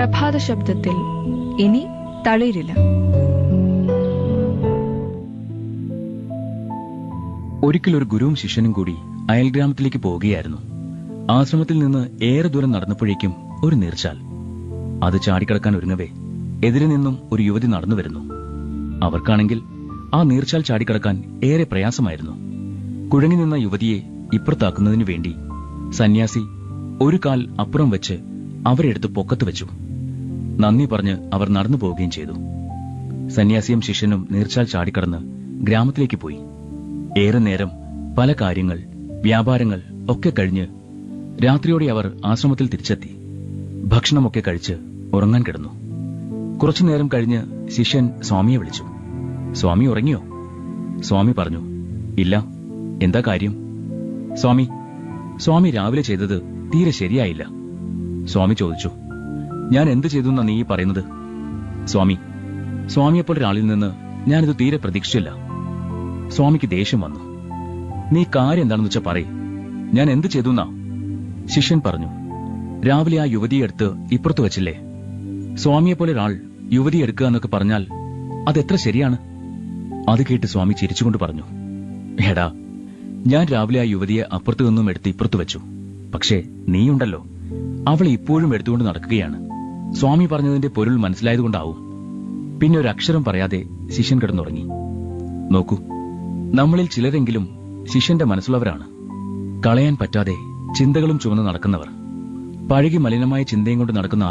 പ്രഭാത ശബ്ദത്തിൽ ഇനി തളിരില്ല ഒരിക്കൽ ഒരു ഗുരുവും ശിഷ്യനും കൂടി അയൽഗ്രാമത്തിലേക്ക് പോവുകയായിരുന്നു ആശ്രമത്തിൽ നിന്ന് ഏറെ ദൂരം നടന്നപ്പോഴേക്കും ഒരു നീർച്ചാൽ അത് ചാടിക്കടക്കാൻ ഒരുങ്ങവേ എതിരെ നിന്നും ഒരു യുവതി നടന്നു വരുന്നു അവർക്കാണെങ്കിൽ ആ നീർച്ചാൽ ചാടിക്കടക്കാൻ ഏറെ പ്രയാസമായിരുന്നു കുഴങ്ങി നിന്ന യുവതിയെ ഇപ്പുറത്താക്കുന്നതിനു വേണ്ടി സന്യാസി ഒരു കാൽ അപ്പുറം വെച്ച് അവരെടുത്ത് പൊക്കത്ത് വെച്ചു നന്ദി പറഞ്ഞ് അവർ നടന്നു പോവുകയും ചെയ്തു സന്യാസിയും ശിഷ്യനും നീർച്ചാൽ ചാടിക്കടന്ന് ഗ്രാമത്തിലേക്ക് പോയി ഏറെ നേരം പല കാര്യങ്ങൾ വ്യാപാരങ്ങൾ ഒക്കെ കഴിഞ്ഞ് രാത്രിയോടെ അവർ ആശ്രമത്തിൽ തിരിച്ചെത്തി ഭക്ഷണമൊക്കെ കഴിച്ച് ഉറങ്ങാൻ കിടന്നു കുറച്ചു നേരം കഴിഞ്ഞ് ശിഷ്യൻ സ്വാമിയെ വിളിച്ചു സ്വാമി ഉറങ്ങിയോ സ്വാമി പറഞ്ഞു ഇല്ല എന്താ കാര്യം സ്വാമി സ്വാമി രാവിലെ ചെയ്തത് തീരെ ശരിയായില്ല സ്വാമി ചോദിച്ചു ഞാൻ എന്ത് ചെയ്തു എന്നാ നീ ഈ പറയുന്നത് സ്വാമി സ്വാമിയെപ്പോലെ ഒരാളിൽ നിന്ന് ഞാനിത് തീരെ പ്രതീക്ഷിച്ചില്ല സ്വാമിക്ക് ദേഷ്യം വന്നു നീ കാര്യം എന്താണെന്ന് വെച്ചാ പറയ് ഞാൻ എന്ത് ചെയ്തു എന്നാ ശിഷ്യൻ പറഞ്ഞു രാവിലെ ആ യുവതിയെ എടുത്ത് ഇപ്പുറത്ത് വെച്ചില്ലേ സ്വാമിയെപ്പോലെ ഒരാൾ യുവതി എടുക്കുക എന്നൊക്കെ പറഞ്ഞാൽ അതെത്ര ശരിയാണ് അത് കേട്ട് സ്വാമി ചിരിച്ചുകൊണ്ട് പറഞ്ഞു എടാ ഞാൻ രാവിലെ ആ യുവതിയെ അപ്പുറത്തു നിന്നും എടുത്ത് ഇപ്പുറത്ത് വെച്ചു പക്ഷേ നീയുണ്ടല്ലോ അവളെ ഇപ്പോഴും എടുത്തുകൊണ്ട് നടക്കുകയാണ് സ്വാമി പറഞ്ഞതിന്റെ പൊരുൾ മനസ്സിലായതുകൊണ്ടാവും പിന്നെ ഒരു അക്ഷരം പറയാതെ ശിഷ്യൻ കിടന്നുറങ്ങി നോക്കൂ നമ്മളിൽ ചിലരെങ്കിലും ശിഷ്യന്റെ മനസ്സുള്ളവരാണ് കളയാൻ പറ്റാതെ ചിന്തകളും ചുമന്ന് നടക്കുന്നവർ പഴകി മലിനമായ ചിന്തയും കൊണ്ട് നടക്കുന്ന